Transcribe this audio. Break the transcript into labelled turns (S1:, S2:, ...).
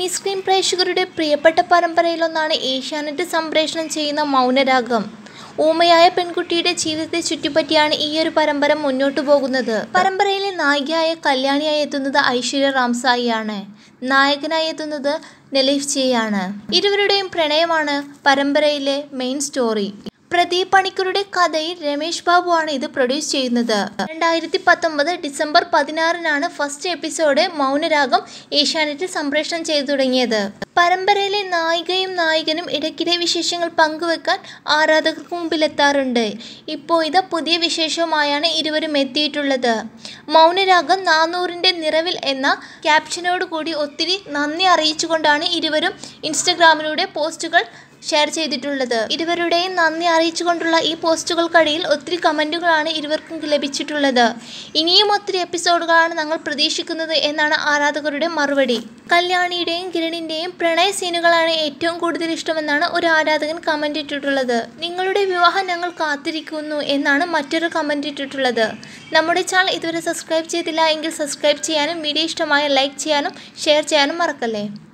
S1: mini screen പ്രേക്ഷകരുടെ പ്രിയപ്പെട്ട പരമ്പരയിലൊന്നാണ് ഏഷ്യാനെറ്റ് സംപ്രേഷണം ചെയ്യുന്ന മൗനരാഗം ഊമയായ പെൺകുട്ടിയുടെ ജീവിതത്തെ ചുറ്റിപ്പറ്റിയാണ് ഈ ഒരു പരമ്പര മുന്നോട്ടു പോകുന്നത് പരമ്പരയിലെ നായികയായ കല്യാണിയായി എത്തുന്നത് ഐശ്വര്യ റാംസായിയാണ് നായകനായി എത്തുന്നത് നലീഫ് ജിയാണ് ഇരുവരുടെയും പ്രണയമാണ് പരമ്പരയിലെ മെയിൻ സ്റ്റോറി പ്രദീപ് പണിക്കരുടെ കഥയിൽ രമേശ് ബാബു ആണ് ഇത് പ്രൊഡ്യൂസ് ചെയ്യുന്നത് രണ്ടായിരത്തി പത്തൊമ്പത് ഡിസംബർ പതിനാറിനാണ് ഫസ്റ്റ് എപ്പിസോഡ് മൗനരാഗം ഏഷ്യാനെറ്റിൽ സംപ്രേഷണം ചെയ്തു തുടങ്ങിയത് പരമ്പരയിലെ നായികയും നായകനും ഇടയ്ക്കിടെ വിശേഷങ്ങൾ പങ്കുവെക്കാൻ ആരാധകർക്ക് മുമ്പിലെത്താറുണ്ട് ഇപ്പോൾ ഇത് പുതിയ വിശേഷവുമായാണ് ഇരുവരും എത്തിയിട്ടുള്ളത് മൗനരാഗം നാനൂറിൻ്റെ നിറവിൽ എന്ന ക്യാപ്ഷനോട് കൂടി ഒത്തിരി നന്ദി അറിയിച്ചുകൊണ്ടാണ് ഇരുവരും ഇൻസ്റ്റഗ്രാമിലൂടെ പോസ്റ്റുകൾ ഷെയർ ചെയ്തിട്ടുള്ളത് ഇരുവരുടെയും നന്ദി അറിയിച്ചുകൊണ്ടുള്ള ഈ പോസ്റ്റുകൾക്കിടയിൽ ഒത്തിരി കമൻറ്റുകളാണ് ഇരുവർക്കും ലഭിച്ചിട്ടുള്ളത് ഇനിയും ഒത്തിരി എപ്പിസോഡുകളാണ് ഞങ്ങൾ പ്രതീക്ഷിക്കുന്നത് എന്നാണ് ആരാധകരുടെ മറുപടി കല്യാണിയുടെയും കിരണിൻ്റെയും പ്രണയ സീനുകളാണ് ഏറ്റവും കൂടുതൽ ഇഷ്ടമെന്നാണ് ഒരു ആരാധകൻ കമൻ്റ് ഇട്ടിട്ടുള്ളത് നിങ്ങളുടെ വിവാഹം ഞങ്ങൾ കാത്തിരിക്കുന്നു എന്നാണ് മറ്റൊരു കമൻ്റ് ഇട്ടിട്ടുള്ളത് നമ്മുടെ ചാനൽ ഇതുവരെ സബ്സ്ക്രൈബ് ചെയ്തില്ല എങ്കിൽ സബ്സ്ക്രൈബ് ചെയ്യാനും വീഡിയോ ഇഷ്ടമായ ലൈക്ക് ചെയ്യാനും ഷെയർ ചെയ്യാനും മറക്കല്ലേ